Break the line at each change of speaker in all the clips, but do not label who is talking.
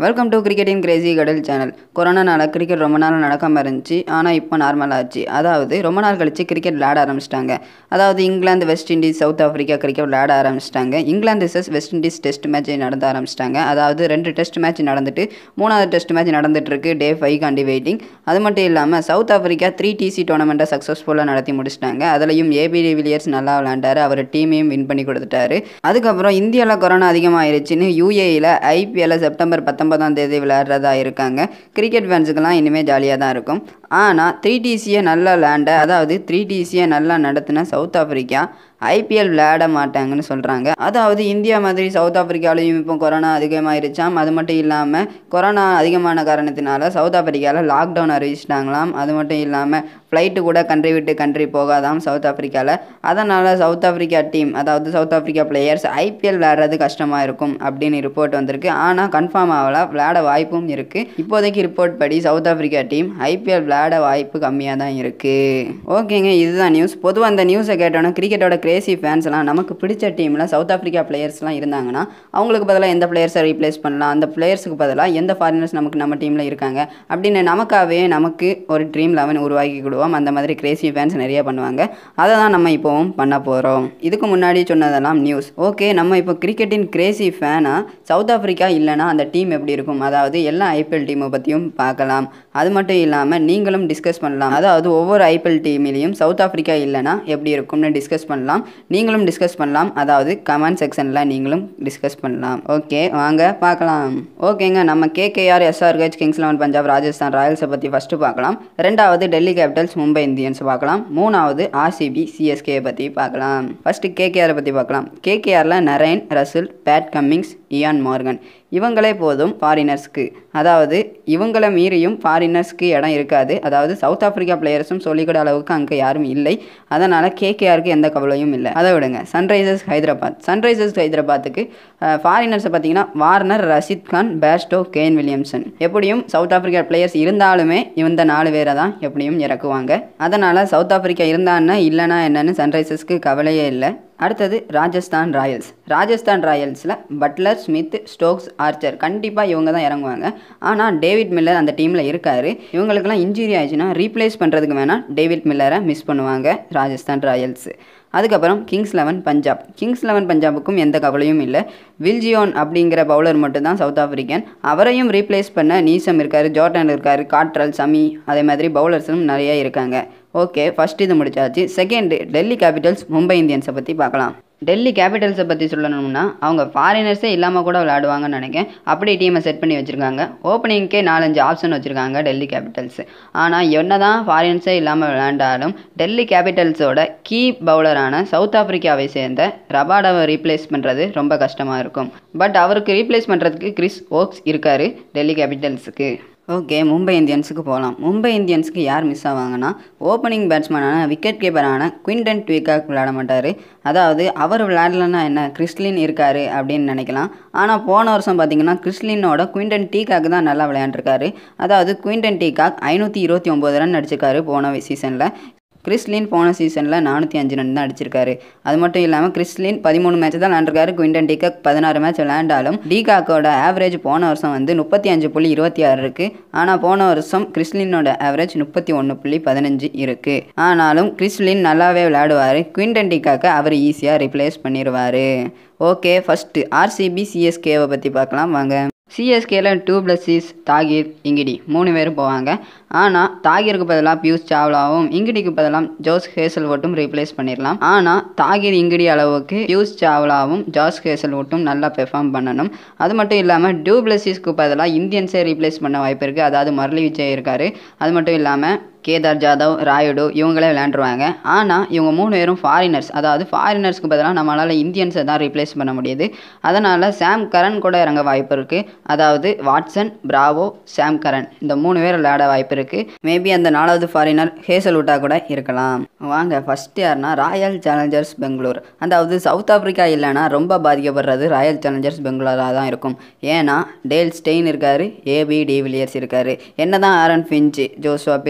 welcome to கிரிக்கெட்டின் crazy கடல் channel கொரோனானால கிரிக்கெட் ரொம்ப நாள் நடக்காமல் இருந்துச்சு ஆனால் இப்போ நார்மல் ஆச்சு அதாவது ரொம்ப நாள் கழிச்சு கிரிக்கெட் விளையாட ஆரம்பிச்சிட்டாங்க அதாவது England West Indies South Africa cricket விளையாட ஆரம்பிச்சிட்டாங்க England vs West Indies test match நடத்த ஆரம்பிச்சிட்டாங்க அதாவது ரெண்டு டெஸ்ட் மேட்ச் நடந்துட்டு மூணாவது டெஸ்ட் மேட்ச் நடந்துட்டு இருக்கு டே ஃபைவ் காண்டி வெயிட்டிங் அது மட்டும் இல்லாமல் சவுத் ஆஃப்ரிக்கா த்ரீ டிசி டோர்னமெண்ட்டை சக்ஸஸ்ஃபுல்லாக நடத்தி முடிச்சிட்டாங்க அதுலேயும் ஏபி டிவிலியர்ஸ் நல்லா விளையாண்டாரு அவர் டீமையும் வின் பண்ணி கொடுத்துட்டாரு அதுக்கப்புறம் இந்தியாவில் கொரோனா அதிகமாயிருச்சுன்னு யூஏயில் ஐபிஎல்ல செப்டம்பர் பத்தொன்பதாம் தேதி விளையாடுறதா இருக்காங்க கிரிக்கெட் ஃபேன்ஸுக்கெல்லாம் இனிமேல் ஜாலியாக தான் இருக்கும் ஆனால் த்ரீ டிசியை நல்லா விளையாண்ட அதாவது த்ரீ டிசியை நல்லா நடத்தின சவுத் ஆஃப்ரிக்கா ஐபிஎல் விளையாட மாட்டாங்கன்னு சொல்கிறாங்க அதாவது இந்தியா மாதிரி சவுத் ஆஃப்ரிக்காலையும் இப்போ கொரோனா அதிகமாயிருச்சாம் அது மட்டும் இல்லாமல் கொரோனா அதிகமான காரணத்தினால சவுத் ஆஃப்ரிக்காவில் லாக்டவுன் அறிவிச்சிட்டாங்களாம் அது மட்டும் இல்லாமல் ஃப்ளைட்டு கூட கண்ட்ரி விட்டு கண்ட்ரி போகாதாம் சவுத் ஆஃப்ரிக்காவில் அதனால் சவுத் ஆஃப்ரிக்கா டீம் அதாவது சவுத் ஆஃப்ரிக்கா பிளேயர்ஸ் ஐபிஎல் விளையாடுறது கஷ்டமாக இருக்கும் அப்படின்னு ரிப்போர்ட் வந்திருக்கு ஆனால் கன்ஃபார்ம் ஆகல விளையாட வாய்ப்பும் இருக்குது இப்போதைக்கு ரிப்போர்ட் படி சவுத் ஆஃப்ரிக்கா டீம் ஐபிஎல் விளையாட வாய்ப்பு கம்மியாக தான் இருக்குது ஓகேங்க இதுதான் நியூஸ் பொதுவாக அந்த நியூஸை கேட்டோன்னா கிரிக்கெட்டோட கிரேசி ஃபேன்ஸ்லாம் நமக்கு பிடிச்ச டீமில் சவுத் ஆஃப்ரிக்கா பிளேயர்ஸ்லாம் இருந்தாங்கன்னா அவங்களுக்கு பதிலாக எந்த பிளேயர்ஸை ரீப்ளேஸ் பண்ணலாம் அந்த பிளேயர்ஸுக்கு பதிலாக எந்த ஃபாரினர்ஸ் நமக்கு நம்ம டீமில் இருக்காங்க அப்படின்னு நமக்காகவே நமக்கு ஒரு ட்ரீம் லெவன் உருவாக்கி கொடுவோம் அந்த மாதிரி கிரேசி ஃபேன்ஸ் நிறைய பண்ணுவாங்க அதை தான் நம்ம இப்போவும் பண்ண போகிறோம் இதுக்கு முன்னாடி சொன்னதெல்லாம் நியூஸ் ஓகே நம்ம இப்போ கிரிக்கெட்டின் கிரேசி ஃபேனாக சவுத் ஆஃப்ரிக்கா இல்லைன்னா அந்த டீம் எப்படி இருக்கும் அதாவது எல்லா ஐபிஎல் டீமை பற்றியும் பார்க்கலாம் அது மட்டும் இல்லாமல் நீங்களும் டிஸ்கஸ் பண்ணலாம் அதாவது ஒவ்வொரு ஐபிஎல் டீமிலையும் சவுத் ஆஃப்ரிக்கா இல்லைன்னா எப்படி இருக்கும்னு டிஸ்கஸ் பண்ணலாம் நீங்களும் டிஸ்கஸ் பண்ணலாம் அதாவது கமெண்ட் செக்ஷனில் நீங்களும் டிஸ்கஸ் பண்ணலாம் ஓகே வாங்க பார்க்கலாம் ஓகேங்க நம்ம KKR SRH Kings Eleven Punjab Rajasthan ராயல்ஸை பற்றி ஃபஸ்ட்டு பார்க்கலாம் ரெண்டாவது டெல்லி கேபிட்டல்ஸ் மும்பை இந்தியன்ஸ் பார்க்கலாம் மூணாவது ஆர்சிபி சிஎஸ்கே பற்றி பார்க்கலாம் ஃபஸ்ட்டு கேகேஆரை பற்றி பார்க்கலாம் கேகேஆரில் Narine Russell Pat Cummins Eoin Morgan இவங்களே போதும் ஃபாரினர்ஸ்க்கு அதாவது இவங்களை மீறியும் ஃபாரினர்ஸ்க்கு இடம் இருக்காது அதாவது சவுத் ஆஃப்ரிக்கா பிளேயர்ஸும் சொல்லிக்கூட அளவுக்கு அங்கே யாரும் இல்லை அதனால் கேகேஆருக்கு எந்த கவலையும் இல்லை அதை விடுங்க சன்ரைசர்ஸ் ஹைதராபாத் சன்ரைசர்ஸ் ஹைதராபாத்துக்கு ஃபாரினர்ஸை பார்த்தீங்கன்னா Warner Rashid Khan Bairstow Kane Williamson எப்படியும் சவுத் ஆஃப்ரிக்கா பிளேயர்ஸ் இருந்தாலுமே இந்த நாலு பேரை தான் எப்படியும் இறக்குவாங்க அதனால் சவுத் ஆஃப்ரிக்கா இருந்தான்னா இல்லைனா என்னன்னு சன்ரைசர்ஸ்க்கு கவலையே இல்லை அடுத்தது ராஜஸ்தான் ராயல்ஸ் ராஜஸ்தான் ராயல்ஸில் பட்லர் ஸ்மித் ஸ்டோக்ஸ் ஆர்ச்சர் கண்டிப்பாக இவங்க தான் இறங்குவாங்க ஆனால் டேவிட் மில்லர் அந்த டீமில் இருக்கார் இவங்களுக்கெல்லாம் இன்ஜுரி ஆயிடுச்சுன்னா ரீப்ளேஸ் பண்ணுறதுக்கு வேணால் டேவிட் மில்லரை மிஸ் பண்ணுவாங்க ராஜஸ்தான் ராயல்ஸ் அதுக்கப்புறம் Kings Eleven Punjab Kings Eleven பஞ்சாபுக்கும் எந்த கவலையும் இல்லை வில்ஜியோன் அப்படிங்கிற பவுலர் மட்டும்தான் சவுத் ஆஃப்ரிக்கன் அவரையும் ரீப்ளேஸ் பண்ண நீசம் இருக்கார் ஜோர்டன் இருக்கார் காட்ரல் சமி அதே மாதிரி பவுலர்ஸும் நிறைய இருக்காங்க ஓகே ஃபஸ்ட் இது முடிச்சாச்சு செகண்ட் டெல்லி கேபிட்டல்ஸ் மும்பை இந்தியன்ஸை பற்றி பார்க்கலாம் டெல்லி கேபிட்டல்ஸை பற்றி சொல்லணும்னா அவங்க ஃபாரினர்ஸே இல்லாமல் கூட விளையாடுவாங்கன்னு நினைக்கிறேன் அப்படி டீமை செட் பண்ணி வச்சுருக்காங்க ஓப்பனிங்க்கே நாலஞ்சு ஆப்ஷன் வச்சுருக்காங்க டெல்லி கேபிட்டல்ஸ் ஆனால் என்ன தான் ஃபாரினர்ஸே இல்லாமல் விளையாண்டாலும் டெல்லி கேபிட்டல்ஸோட கீ பவுலரான சவுத் ஆஃப்ரிக்காவை சேர்ந்த ரபாடாவை ரீப்ளேஸ் பண்ணுறது ரொம்ப கஷ்டமாக இருக்கும் பட் அவருக்கு ரீப்ளேஸ் பண்ணுறதுக்கு கிறிஸ் ஓக்ஸ் இருக்கார் டெல்லி கேபிட்டல்ஸுக்கு ஓகே மும்பை இந்தியன்ஸுக்கு போகலாம் மும்பை இந்தியன்ஸுக்கு யார் மிஸ் ஆவாங்கன்னா ஓப்பனிங் பேட்ஸ்மேனான விக்கெட் கீப்பரான குவிண்டன் ட்வீகாக் விளையாட மாட்டார் அதாவது அவர் விளையாடலன்னா என்ன கிறிஸ்லின் இருக்கார் அப்படின்னு நினைக்கலாம் ஆனால் போன வருஷம் பார்த்தீங்கன்னா கிறிஸ்லினோட குவிண்டன் டீகாக் தான் நல்லா விளையாண்டுருக்காரு அதாவது குவிண்டன் டீகாக் ஐநூற்றி இருபத்தி ஒம்பது ரன் அடிச்சிருக்காரு போன சீசனில் கிறிஸ்லின் போன சீசனில் நானூற்றி அஞ்சு ரன் தான் அடிச்சிருக்காரு அது மட்டும் இல்லாமல் கிறிஸ்லின் பதிமூணு மேட்ச் தான் விளாண்டுருக்காரு குவிண்டன் டீகாக் பதினாறு மேட்ச் விளையாண்டாலும் டீகாக்கோட ஆவரேஜ் போன வருஷம் வந்து முப்பத்தி அஞ்சு புள்ளி இருபத்தி ஆறு இருக்குது ஆனால் போன வருஷம் கிறிஸ்லினோட ஆவரேஜ் முப்பத்தி ஒன்று புள்ளி பதினஞ்சு இருக்குது ஆனாலும் கிறிஸ்லின் நல்லாவே விளையாடுவார் குவிண்டன் டீகாக்கை அவர் ஈஸியாக ரிப்ளேஸ் பண்ணிடுவார் ஓகே ஃபஸ்ட்டு ஆர்சிபி சிஎஸ்கேவை பற்றி பார்க்கலாம் வாங்க சிஎஸ்கேல டூ பிளஸிஸ் தாகிர் இங்கிடி மூணு பேரும் போவாங்க ஆனால் தாகிருக்கு பதிலாக பியூஷ் சாவ்லாவும் இங்கிடிக்கு பதிலாக ஜோஸ் ஹேசல்வுட்டும் ரீப்ளேஸ் பண்ணிடலாம் ஆனால் தாகிர் இங்கிடி அளவுக்கு பியூஷ் சாவ்லாவும் ஜோஸ் ஹேசல்வுட்டும் நல்லா பெர்ஃபார்ம் பண்ணணும் அது மட்டும் இல்லாமல் டூ பிளஸிஸ்க்கு பதிலாக இந்தியன்ஸே ரீப்ளேஸ் பண்ண வாய்ப்பு இருக்குது அதாவது முரளி விஜய் இருக்கார் அது மட்டும் இல்லாமல் கேதார் ஜாதவ் ராயுடு இவங்களே விளையாண்டுருவாங்க ஆனால் இவங்க மூணு பேரும் ஃபாரினர்ஸ் அதாவது ஃபாரினர்ஸ்க்கு பதிலாக நம்மளால் இந்தியன்ஸை தான் ரீப்ளேஸ் பண்ண முடியுது அதனால் சாம் கரன் கூட இறங்க வாய்ப்பு இருக்குது அதாவது வாட்சன் பிராவோ சாம் கரன் இந்த மூணு பேர் விளையாட வாய்ப்பு இருக்குது மேபி அந்த நாலாவது ஃபாரினர் ஹேசல்வுட்டா கூட இருக்கலாம் வாங்க ஃபஸ்ட் யாருன்னா ராயல் சேலஞ்சர்ஸ் பெங்களூர் அதாவது சவுத் ஆஃப்ரிக்கா இல்லைன்னா ரொம்ப பாதிக்கப்படுறது ராயல் சேலஞ்சர்ஸ் பெங்களூராக தான் இருக்கும் ஏன்னா டேல் ஸ்டெயின் இருக்கார் ஏபி டிவிலியர்ஸ் இருக்கார் என்ன தான் Aaron Finch Joshua Philippe Moeen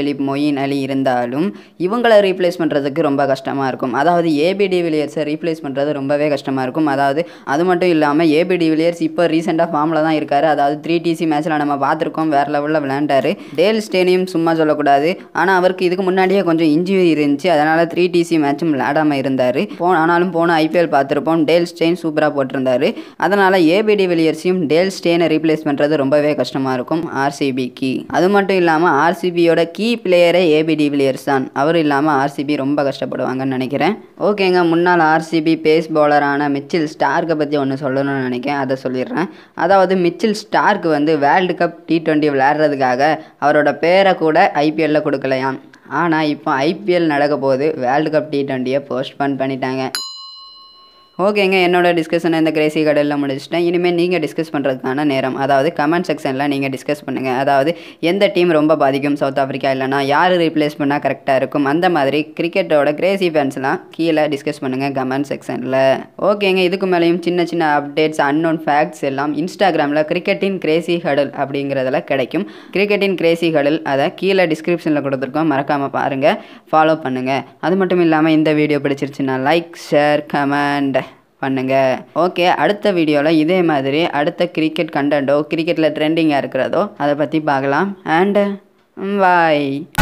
Moeen Ali இருந்தாலும் இவங்களை ரீப்ளேஸ் பண்ணுறதுக்கு ரொம்ப கஷ்டமாக இருக்கும் அதாவது ஏபி டிவிலியர்ஸை ரீப்ளேஸ் பண்ணுறது ரொம்பவே கஷ்டமாக இருக்கும் அதாவது அது மட்டும் இல்லாமல் ஏபி டிவிலியர்ஸ் இப்போ ரீசெண்டாக ஃபார்மில் தான் இருக்காரு அதாவது த்ரீ டிசி மேட்ச்சில் நம்ம பார்த்துருக்கோம் வேறு லெவலில் விளையாண்டாரு டேல் ஸ்டேனியம் சும்மா சொல்லக்கூடாது ஆனால் அவருக்கு இதுக்கு முன்னாடியே கொஞ்சம் இன்ஜுரி இருந்துச்சு அதனால் த்ரீ டிசி மேட்சும் விளையாடாமல் இருந்தார் போ ஆனாலும் போன ஐபிஎல் பார்த்துருப்போம் டேல் ஸ்டெயின் சூப்பராக போட்டிருந்தாரு அதனால் ஏபி டிவிலியர்ஸையும் டேல் ஸ்டெயினை ரீப்ளேஸ் பண்ணுறது ரொம்பவே கஷ்டமாக இருக்கும் ஆர்சிபிக்கு அது மட்டும் இல்லாமல் ஆர்சிபியோட கீ பிளேயரே ஏபி டிவிலியர்ஸ் தான் அவர் இல்லாமல் ஆர்சிபி ரொம்ப கஷ்டப்படுவாங்கன்னு நினைக்கிறேன் ஓகேங்க முன்னாள் ஆர்சிபி பேஸ் பவுலரான மிச்சில் ஸ்டார்க்கை பற்றி ஒன்று சொல்லணும்னு நினைக்கிறேன் அதை சொல்லிடுறேன் அதாவது மிச்சில் ஸ்டார்க் வந்து வேர்ல்டு கப் டி டுவெண்ட்டி விளையாடுறதுக்காக அவரோட பேரை கூட ஐபிஎல்ல கொடுக்கலையாம் ஆனால் இப்போ ஐபிஎல் நடக்க போது வேர்ல்டு கப் டி டுவெண்ட்டியை போஸ்ட்போன் பண்ணிட்டாங்க ஓகேங்க என்னோட டிஸ்கஷனை இந்த கிரேசி கடலில் முடிச்சிட்டேன் இனிமேல் நீங்கள் டிஸ்கஸ் பண்ணுறதுக்கான நேரம் அதாவது கமெண்ட் செக்ஷனில் நீங்கள் டிஸ்கஸ் பண்ணுங்கள் அதாவது எந்த டீம் ரொம்ப பாதிக்கும் சவுத் ஆஃப்ரிக்கா இல்லைனா யார் ரீப்ளேஸ் பண்ணால் கரெக்டாக இருக்கும் அந்த மாதிரி கிரிக்கெட்டோட கிரேசி ஃபேன்ஸ்லாம் கீழே டிஸ்கஸ் பண்ணுங்கள் கமெண்ட் செக்ஷனில் ஓகேங்க இதுக்கு மேலேயும் சின்ன சின்ன அப்டேட்ஸ் அன்னோன் ஃபேக்ட்ஸ் எல்லாம் இன்ஸ்டாகிராமில் கிரிக்கெட்டின் கிரேசி ஹடல் அப்படிங்கிறதுல கிடைக்கும் கிரிக்கெட்டின் கிரேசி ஹடல் அதை கீழே டிஸ்கிரிப்ஷனில் கொடுத்துருக்கோம் மறக்காமல் பாருங்கள் ஃபாலோ பண்ணுங்கள் அது மட்டும் இல்லாமல் இந்த வீடியோ பிடிச்சிருச்சுன்னா லைக் ஷேர் கமெண்ட் பண்ணுங்க ஓகே அடுத்த வீடியோவில் இதே மாதிரி அடுத்த கிரிக்கெட் கண்டென்ட்டோ கிரிக்கெட்டில் ட்ரெண்டிங்காக இருக்கிறதோ அதை பற்றி பார்க்கலாம் அண்டு பாய்